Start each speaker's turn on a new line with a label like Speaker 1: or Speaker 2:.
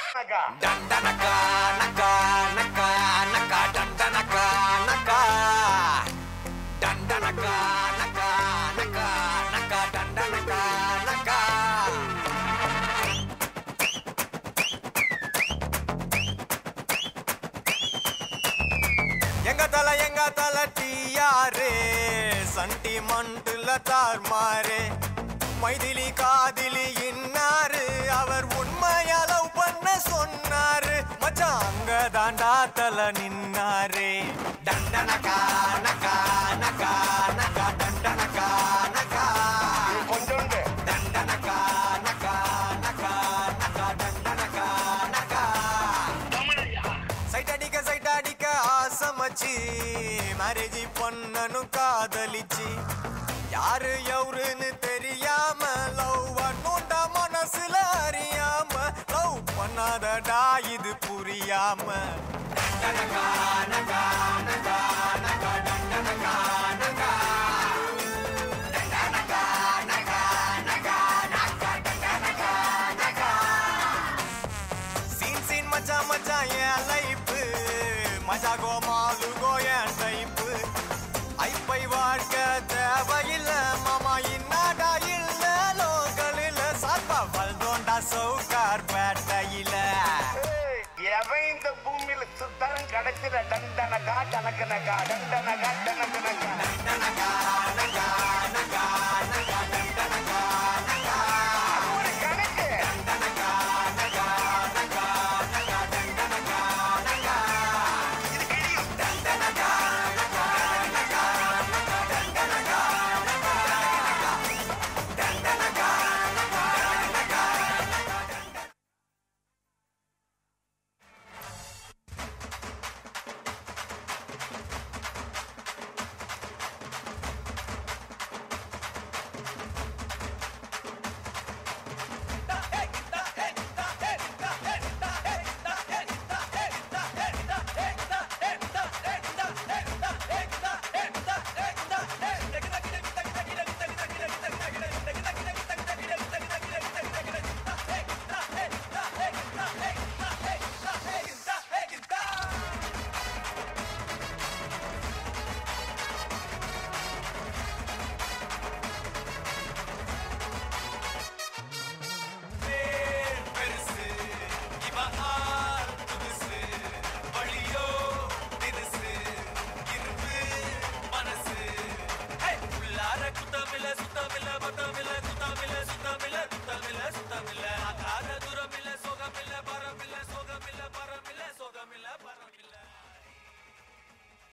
Speaker 1: நக்கா
Speaker 2: டண்டனக்கா நக்கா நக்கா நக்கா டண்டனக்கா நக்கா டண்டனக்கா நக்கா நக்கா நக்கா டண்டனக்கா நக்கா எங்க தல எங்க தல டியாரு சண்டி மண்டுல தார்மாரு மைதிலி காதிலி இன்னாரு அவர் உண்மையா லவ் பண்ண சொன்னாரு மச்சான் அங்க தாண்டா தல நின்னாரு டண்டனக்கா நக்கா நக்கா நக்கா டண்டனக்கா நக்கா
Speaker 1: கொஞ்சோண்டு
Speaker 2: டண்டனக்கா நக்கா நக்கா நக்கா டண்டனக்கா நக்கா சைட் அடிக்க சைட் அடிக்க ஆசமச்சு மேரேஜ் பண்ணனும் காதலிச்சு யாரு எவருன்னு தெரியாம லவ் பண்ணுண்டா மனசுல அறியாம லவ் பண்ணாதடா இது புரியாம டண்டனக்கா, நக்கா, நக்கா, நக்கா, டண்டனக்கா, நக்கா. டண்டனக்கா, நக்கா, நக்கா, நக்கா, டண்டனக்கா, நக்கா. சீன் சீன் மச்சான் மச்சான் என் லைஃப் மஜா கோ மாலு கோ என் டைப் ஐப்பை வாழ்க்க தேவையில்ல மாமா இன்னாடா இல்ல லோக்கலில் சாப்பா வல்தோண்டா சவுக்கார் பேட்டையில
Speaker 1: ஏய், எவன் இந்த பூமியில சுத்தாலும் கிடைச்சிட டண்டனக்கா டனக்கனக்கா டண்டனக்கா டனக்கனக்கா
Speaker 2: டனகா